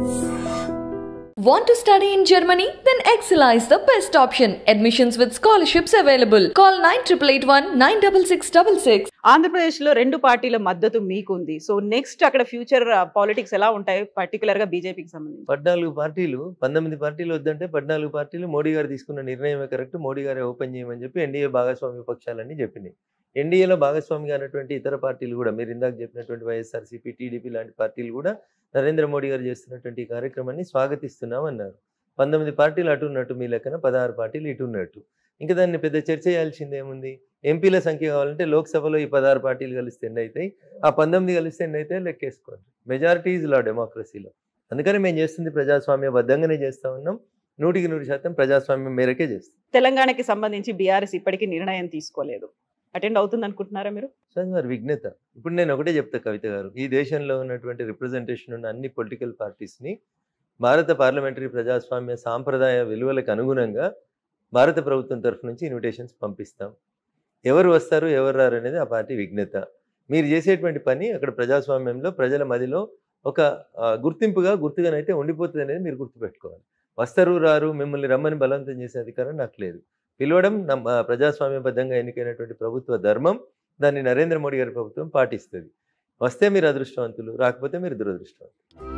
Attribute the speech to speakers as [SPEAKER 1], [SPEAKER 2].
[SPEAKER 1] Want to study in Germany? Then Excella is the best option. Admissions with scholarships available. Call 9881 96666.
[SPEAKER 2] Andhra Pradesh లో రెండు పార్టీల మద్దతు మీకుంది so next అక్కడ ఫ్యూచర్ పాలిటిక్స్ ఎలా ఉంటాయి పర్టికులర్ గా బీజేపీకి సంబంధించి
[SPEAKER 3] పద్నాలుగు పార్టీలు పంతొమ్మిది పార్టీలు వద్దంటే పద్నాలుగు పార్టీలు మోడీ గారు తీసుకున్న నిర్ణయమే కరెక్ట్ మోడీ గారే ఓపెన్ చేయమని చెప్పి ఎన్డీఏ భాగస్వామ్య పక్షాలన్నీ చెప్పినాయి ఎన్డీఏలో భాగస్వామిగా అయినటువంటి ఇతర పార్టీలు కూడా మీరు ఇందాక చెప్పినటువంటి వైఎస్ఆర్సీపీ టీడీపీ లాంటి పార్టీలు కూడా నరేంద్ర మోడీ గారు చేస్తున్నటువంటి ఈ కార్యక్రమాన్ని స్వాగతిస్తున్నాం అన్నారు పంతొమ్మిది పార్టీలు అటు ఉన్నట్టు మీ లెక్కన పదహారు పార్టీలు ఇటు ఉన్నట్టు ఇంకా దాన్ని పెద్ద చర్చ చేయాల్సింది ఏముంది ఎంపీల సంఖ్య కావాలంటే లోక్సభలో ఈ పదహారు పార్టీలు కలిస్తే ఎన్ని అవుతాయి ఆ పంతొమ్మిది కలిస్తే ఎన్ని అయితే లెక్కేసుకోండి మెజారిటీ ఈజ్ లా డెమోక్రసీలో అందుకని మేము చేస్తుంది ప్రజాస్వామ్య బద్ధంగానే చేస్తా ఉన్నాం నూటికి నూరు శాతం ప్రజాస్వామ్యం మేరకే చేస్తాం
[SPEAKER 2] తెలంగాణకి సంబంధించి బీఆర్ఎస్ ఇప్పటికీ నిర్ణయం తీసుకోలేదు అటెండ్ అవుతుంది అనుకుంటున్నారా మీరు
[SPEAKER 3] సార్ వారి విఘ్నత ఇప్పుడు నేను ఒకటే చెప్తా కవిత గారు ఈ దేశంలో ఉన్నటువంటి రిప్రజెంటేషన్ ఉన్న అన్ని పొలిటికల్ పార్టీస్ని భారత పార్లమెంటరీ ప్రజాస్వామ్య సాంప్రదాయ విలువలకు అనుగుణంగా భారత ప్రభుత్వం తరఫు నుంచి ఇన్విటేషన్స్ పంపిస్తాం ఎవరు వస్తారు ఎవరు రారు అనేది ఆ పార్టీ విఘ్నత మీరు చేసేటువంటి పని అక్కడ ప్రజాస్వామ్యంలో ప్రజల మదిలో ఒక ఆ, గుర్తింపుగా గుర్తుగానైతే ఉండిపోతుంది అనేది మీరు గుర్తుపెట్టుకోవాలి వస్తారు రారు మిమ్మల్ని రమ్మని బలవంతం చేసే అధికారం నాకు లేదు పిలవడం నమ్- ఆ, ప్రజాస్వామ్యబద్ధంగా ఎన్నికైనటువంటి ప్రభుత్వ ధర్మం దాన్ని నరేంద్ర మోడీ గారి ప్రభుత్వం పాటిస్తుంది వస్తే మీరు అదృష్టవంతులు రాకపోతే మీరు దురదృష్టవంతులు